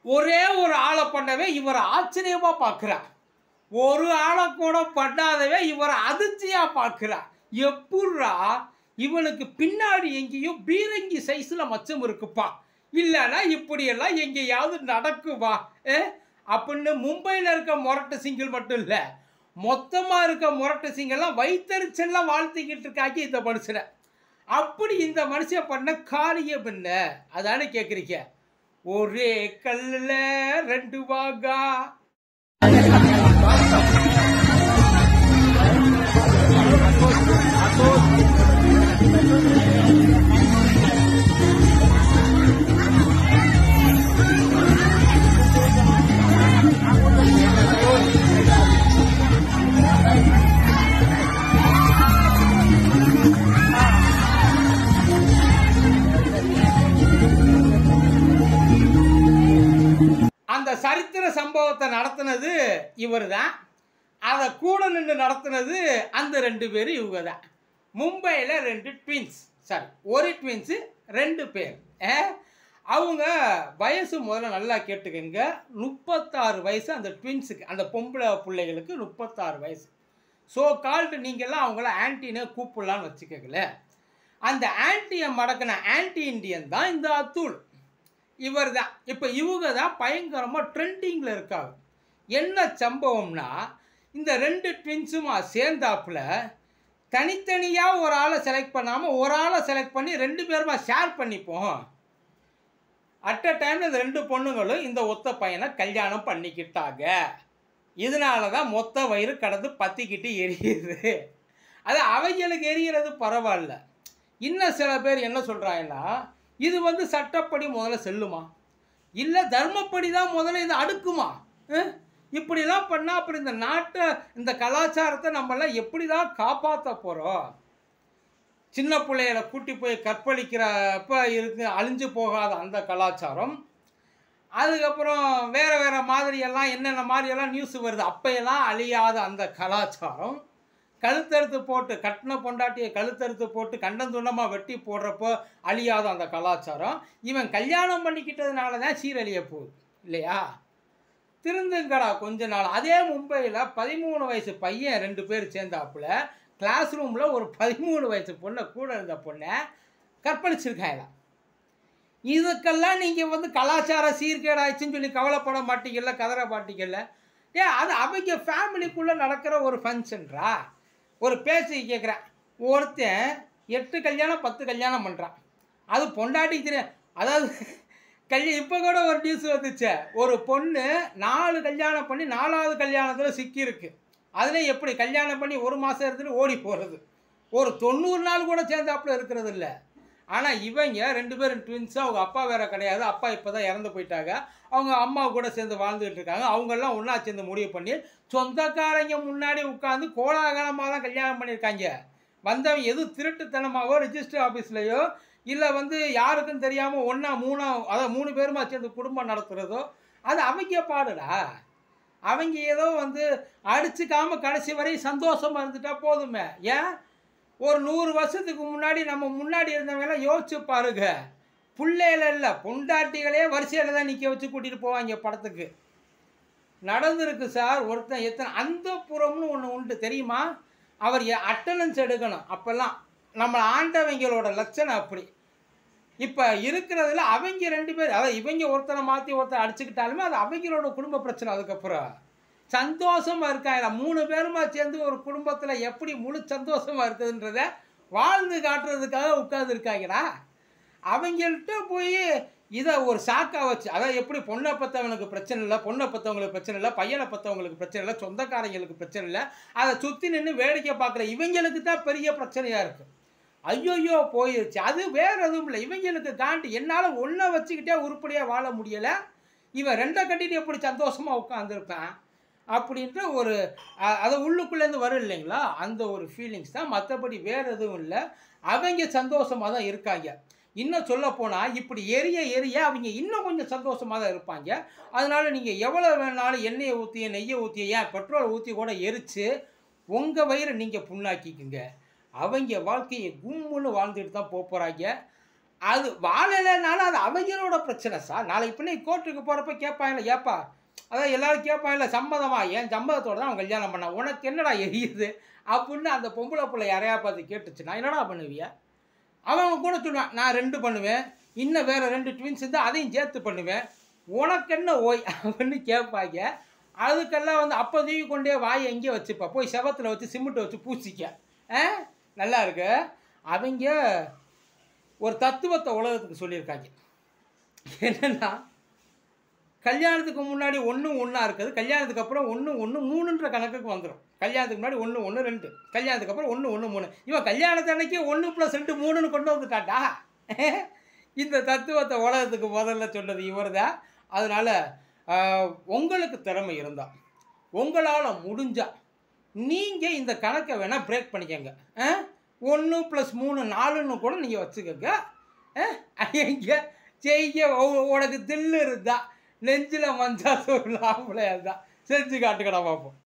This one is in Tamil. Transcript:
ஒரே ஒரு ஆளை பண்ணவே இவரை ஆச்சரியமா பார்க்குறா ஒரு ஆளை கூட பண்ணாதவே இவரை அதிர்ச்சியா பார்க்குறா எப்புட்றா இவனுக்கு பின்னாடி எங்கேயும் பீரங்கி சைஸ்ல மச்சம் இருக்குப்பா இல்லைன்னா இப்படியெல்லாம் எங்கேயாவது நடக்குமா ஏ அப்படின்னு மும்பையில் இருக்க முரட்டு சிங்கிள் மட்டும் இல்லை மொத்தமாக இருக்க முரட்டு சிங்கெல்லாம் வைத்தறிச்செல்லாம் வாழ்த்திக்கிட்டு இருக்காங்க இந்த மனுஷனை அப்படி இந்த மனுஷன் பண்ண காரியம் என்ன அதானே கேட்குறீங்க ஒரே கல்லுல ரெண்டு வாகா அந்த சரித்திர சம்பவத்தை நடத்தினது இவர் தான் அதை கூட நின்று நடத்தினது அந்த ரெண்டு பேரும் இவங்க தான் மும்பையில் ரெண்டு ட்வின்ஸ் சாரி ஒரு ட்வின்ஸு ரெண்டு பேர் ஏ? அவங்க வயசு முதல்ல நல்லா கேட்டுக்கங்க முப்பத்தாறு வயசு அந்த ட்வின்ஸுக்கு அந்த பொம்பளை பிள்ளைகளுக்கு முப்பத்தாறு வயசு ஸோ கால்டு நீங்கள்லாம் அவங்கள ஆன்டினே கூப்பிடலான்னு வச்சுக்கோங்கள அந்த ஆன்டியை மடக்கின ஆன்டி இண்டியன் தான் இந்த அத்துல் இவர் தான் இப்போ இவங்க தான் பயங்கரமாக ட்ரெண்டிங்கில் இருக்காங்க என்ன சம்பவம்னா இந்த ரெண்டு ட்வின்ஸுமா சேர்ந்தாப்புல தனித்தனியாக ஒரு ஆளை செலக்ட் பண்ணாமல் ஒரு ஆளை செலக்ட் பண்ணி ரெண்டு பேருமா ஷேர் பண்ணிப்போம் அட் அ டைமில் இந்த ரெண்டு பொண்ணுங்களும் இந்த ஒத்த பையனை கல்யாணம் பண்ணிக்கிட்டாங்க இதனால தான் மொத்த வயிறு கடந்து பற்றிக்கிட்டு எரியுது அது அவங்களுக்கு எரிகிறது பரவாயில்ல இன்னும் சில பேர் என்ன சொல்கிறாங்கன்னா இது வந்து சட்டப்படி முதல்ல செல்லுமா இல்லை தர்மப்படி தான் முதல்ல இது அடுக்குமா அஹ்? இப்படிலாம் பண்ணால் அப்புறம் இந்த நாட்டை இந்த கலாச்சாரத்தை நம்மளாம் எப்படி தான் காப்பாற்ற போகிறோம் சின்ன பிள்ளைகளை கூட்டி போய் கற்பழிக்கிறப்ப இருக்கு அழிஞ்சு போகாத அந்த கலாச்சாரம் அதுக்கப்புறம் வேறு வேறு மாதிரியெல்லாம் என்னென்ன மாதிரியெல்லாம் நியூஸ் வருது அப்பையெல்லாம் அழியாத அந்த கலாச்சாரம் கழுத்தறுத்து போட்டு கட்டின பொண்டாட்டியை கழுத்தறுத்து போட்டு கண்டம் துண்டமாக வெட்டி போடுறப்போ அழியாத அந்த கலாச்சாரம் இவன் கல்யாணம் பண்ணிக்கிட்டதுனால தான் சீரழிய போகுது இல்லையா திருந்துங்கடா கொஞ்ச நாள் அதே மும்பையில் பதிமூணு வயசு பையன் ரெண்டு பேர் சேர்ந்தாப்புல கிளாஸ் ரூமில் ஒரு பதிமூணு வயசு பொண்ணை கூட இருந்த பொண்ணை கற்பழிச்சிருக்காங்க இதுக்கெல்லாம் நீங்கள் வந்து கலாச்சார சீர்கேடாயிடுச்சுன்னு சொல்லி கவலைப்பட மாட்டீங்கல்ல கதற மாட்டீங்கல்ல ஏன் அது அவங்க ஃபேமிலிக்குள்ளே நடக்கிற ஒரு ஃபங்க்ஷன்ரா ஒரு பேச்சு கேட்குறேன் ஒருத்தன் எட்டு கல்யாணம் பத்து கல்யாணம் பண்ணுறான் அது பொண்டாட்டிக்கு தெரியும் அதாவது கல்யாணம் இப்போ கூட ஒரு நியூஸ் வந்துச்சே ஒரு பொண்ணு நாலு கல்யாணம் பண்ணி நாலாவது கல்யாணத்தில் சிக்கியிருக்கு அதில் எப்படி கல்யாணம் பண்ணி ஒரு மாதம் இருந்துட்டு ஓடி போகிறது ஒரு தொண்ணூறு நாள் கூட சேர்ந்தாப்புல இருக்கிறது இல்லை ஆனால் இவங்க ரெண்டு பேரும் ட்வின்ஸு அவங்க அப்பா வேற கிடையாது அப்பா இப்போ தான் இறந்து போயிட்டாங்க அவங்க அம்மா கூட சேர்ந்து வாழ்ந்துகிட்டு இருக்காங்க அவங்கெல்லாம் ஒன்றா சேர்ந்து முடிவு பண்ணி சொந்தக்காரங்க முன்னாடி உட்காந்து கோலாகலமாக தான் கல்யாணம் பண்ணியிருக்காங்க வந்தவன் எதுவும் திருட்டுத்தனமாவோ ரிஜிஸ்டர் ஆஃபீஸ்லையோ இல்லை வந்து யாருக்கும் தெரியாமல் ஒன்றா மூணா அதாவது மூணு பேருமா சேர்ந்து குடும்பம் நடத்துகிறதோ அது அவங்க பாடுடா அவங்க ஏதோ வந்து அடிச்சுக்காம கடைசி வரை சந்தோஷமா இருந்துட்டா போதுமே ஏன் ஒரு நூறு வருஷத்துக்கு முன்னாடி நம்ம முன்னாடி இருந்தவங்கெல்லாம் யோசிச்சு பாருங்க பிள்ளையில இல்லை பொண்டாட்டிகளே வரிசையில் தான் நிற்க வச்சு கூட்டிகிட்டு போவாங்க படத்துக்கு நடந்திருக்கு சார் ஒருத்தன் எத்தனை அந்த புறம்னு ஒன்று உண்டு தெரியுமா அவர் அட்டண்டன்ஸ் எடுக்கணும் அப்போல்லாம் நம்ம ஆண்டவங்களோட லட்சணம் அப்படி இப்போ இருக்கிறதுல அவங்க ரெண்டு பேர் அதாவது இவங்க ஒருத்தனை மாற்றி ஒருத்தர் அடிச்சுக்கிட்டாலுமே அது அவங்களோட குடும்ப பிரச்சனை அதுக்கப்புறம் சந்தோஷமா இருக்காங்க மூணு பேருமா சேர்ந்து ஒரு குடும்பத்தில் எப்படி முழு சந்தோஷமா இருக்குதுன்றத வாழ்ந்து காட்டுறதுக்காக உட்காந்துருக்காங்கடா அவங்கள்ட்ட போய் இதை ஒரு சாக்கா வச்சு அதாவது எப்படி பொண்ணை பற்றவனுக்கு பிரச்சனை இல்லை பொண்ணை பற்றவங்களுக்கு பிரச்சனை இல்லை பையனை பற்றவங்களுக்கு பிரச்சனை இல்லை சொந்தக்காரங்களுக்கு பிரச்சனை இல்லை அதை சுற்றி நின்று வேடிக்கை பார்க்குற இவங்களுக்கு தான் பெரிய பிரச்சனையாக இருக்குது ஐயோயோ போயிருச்சு அது வேற எதுவும் இல்லை இவங்களுக்கு தாண்டி என்னால் ஒன்றை வச்சுக்கிட்டே உருப்படியாக வாழ முடியலை இவன் ரெண்டை கட்டிட்டு எப்படி சந்தோஷமாக உட்காந்துருப்பேன் அப்படின்ற ஒரு அ- அது உள்ளுக்குள்ளேருந்து வரும் இல்லைங்களா அந்த ஒரு ஃபீலிங்ஸ் தான் மற்றபடி வேறு எதுவும் இல்லை அவங்க சந்தோஷமாக தான் இருக்காங்க இன்னும் சொல்ல போனால் இப்படி எரிய எரிய அவங்க இன்னும் கொஞ்சம் சந்தோஷமாக தான் இருப்பாங்க அதனால நீங்கள் எவ்வளோ வேணாலும் எண்ணெயை ஊற்றிய நெய்யை ஊற்றிய ஏன் பெட்ரோல் ஊற்றி கூட எரித்து உங்கள் வயிறை நீங்கள் புண்ணாக்கிக்குங்க அவங்க வாழ்க்கையை கும்முன்னு வாழ்ந்துட்டு தான் போக போகிறாங்க அது வாழலைனாலும் அது அவங்களோட பிரச்சனை சார் நாளைக்கு பின்ன கோர்ட்டுக்கு போகிறப்ப கேட்பாங்கல்ல ஏப்பா அதான் எல்லாரும் கேட்பாங்கல்ல சம்மதமா ஏன் சம்மதத்தோட தான் அவன் கல்யாணம் பண்ணான் உனக்கு என்னடா எரியுது அப்படின்னு அந்த பொம்பளை பிள்ளை யாரையா பார்த்து கேட்டுச்சுன்னா என்னடா பண்ணுவிய அவன் கூட சொல்லுவான் நான் ரெண்டு பண்ணுவேன் இன்னும் வேறு ரெண்டு ட்வின்ஸ் இருந்தால் அதையும் சேர்த்து பண்ணுவேன் உனக்கு என்ன ஓய் அப்படின்னு கேட்பாங்க அதுக்கெல்லாம் வந்து அப்போ தூக்கி கொண்டே வாயை எங்கேயே வச்சுப்பா போய் செவத்தில் வச்சு சிமெண்ட்டை வச்சு பூசிக்க ஆ நல்லா இருக்கு அவங்க ஒரு தத்துவத்தை உலகத்துக்கு சொல்லியிருக்காங்க என்னன்னா கல்யாணத்துக்கு முன்னாடி ஒன்று ஒன்றா இருக்குது கல்யாணத்துக்கு அப்புறம் ஒன்று ஒன்று மூணுன்ற கணக்குக்கு வந்துடும் கல்யாணத்துக்கு முன்னாடி ஒன்று ஒன்று ரெண்டு கல்யாணத்துக்கு அப்புறம் ஒன்று ஒன்று மூணு இவன் கல்யாணத்து அன்னைக்கு ஒன்று ப்ளஸ் ரெண்டு மூணுன்னு கொண்டு வந்துட்டாட்டா இந்த தத்துவத்தை உலகத்துக்கு முதல்ல சொன்னது இவர் தான் அதனால் உங்களுக்கு திறமை இருந்தால் உங்களால் முடிஞ்சால் நீங்கள் இந்த கணக்கை வேணால் பிரேக் பண்ணிக்கங்க ஒன்று ப்ளஸ் மூணு நாலுன்னு கூட நீங்கள் வச்சுக்கோங்க எங்க செய்ய உ- உனக்கு தில்லு இருந்தா நெஞ்சில் மஞ்சா சோறு ஆம்பளையா இருந்தா செஞ்சு காட்டுக்கடா பார்ப்போம்